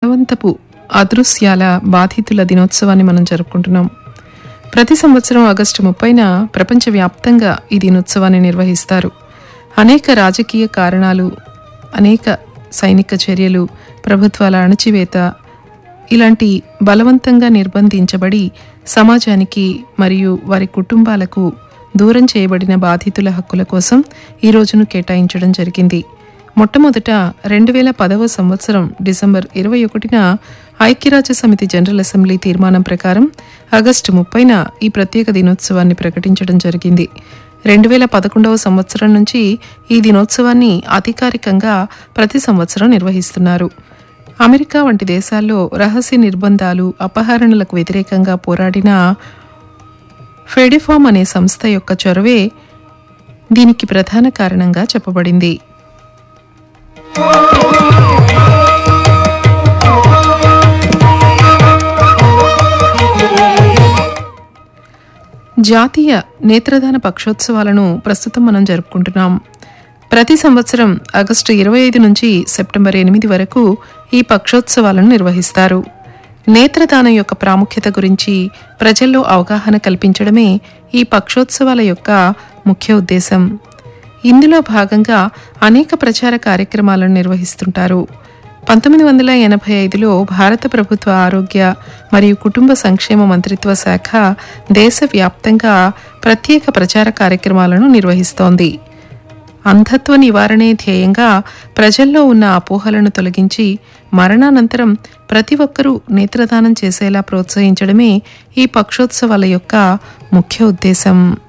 బలవంతపు అదృశ్యాల బాధితుల దినోత్సవాన్ని మనం జరుపుకుంటున్నాం ప్రతి సంవత్సరం ఆగస్టు ముప్పైన ప్రపంచవ్యాప్తంగా ఈ దినోత్సవాన్ని నిర్వహిస్తారు అనేక రాజకీయ కారణాలు అనేక సైనిక చర్యలు ప్రభుత్వాల అణచివేత ఇలాంటి బలవంతంగా నిర్బంధించబడి సమాజానికి మరియు వారి కుటుంబాలకు దూరం చేయబడిన బాధితుల హక్కుల కోసం ఈ రోజును కేటాయించడం జరిగింది మొట్టమొదట రెండు వేల పదవ సంవత్సరం డిసెంబర్ ఇరవై ఒకటిన ఐక్యరాజ్య సమితి జనరల్ అసెంబ్లీ తీర్మానం ప్రకారం ఆగస్టు ముప్పైన ఈ ప్రత్యేక దినోత్సవాన్ని ప్రకటించడం జరిగింది రెండు వేల పదకొండవ సంవత్సరం నుంచి ఈ దినోత్సవాన్ని అధికారికంగా ప్రతి సంవత్సరం నిర్వహిస్తున్నారు అమెరికా వంటి దేశాల్లో రహస్య నిర్బంధాలు అపహరణలకు వ్యతిరేకంగా పోరాడిన ఫెడిఫామ్ అనే సంస్థ యొక్క చొరవే దీనికి ప్రధాన కారణంగా చెప్పబడింది జాతీయ నేత్రదాన పక్షోత్సవాలను ప్రస్తుతం మనం జరుపుకుంటున్నాం ప్రతి సంవత్సరం ఆగస్టు ఇరవై ఐదు నుంచి సెప్టెంబర్ ఎనిమిది వరకు ఈ పక్షోత్సవాలను నిర్వహిస్తారు నేత్రదానం యొక్క ప్రాముఖ్యత గురించి ప్రజల్లో అవగాహన కల్పించడమే ఈ పక్షోత్సవాల యొక్క ముఖ్య ఉద్దేశం ఇందులో భాగంగా అనేక ప్రచార కార్యక్రమాలను నిర్వహిస్తుంటారు పంతొమ్మిది వందల ఎనభై ఐదులో భారత ప్రభుత్వ ఆరోగ్య మరియు కుటుంబ సంక్షేమ మంత్రిత్వ శాఖ దేశవ్యాప్తంగా ప్రత్యేక ప్రచార కార్యక్రమాలను నిర్వహిస్తోంది అంధత్వ నివారణే ధ్యేయంగా ప్రజల్లో ఉన్న అపోహలను తొలగించి మరణానంతరం ప్రతి ఒక్కరూ నేత్రదానం చేసేలా ప్రోత్సహించడమే ఈ పక్షోత్సవాల యొక్క ముఖ్య ఉద్దేశం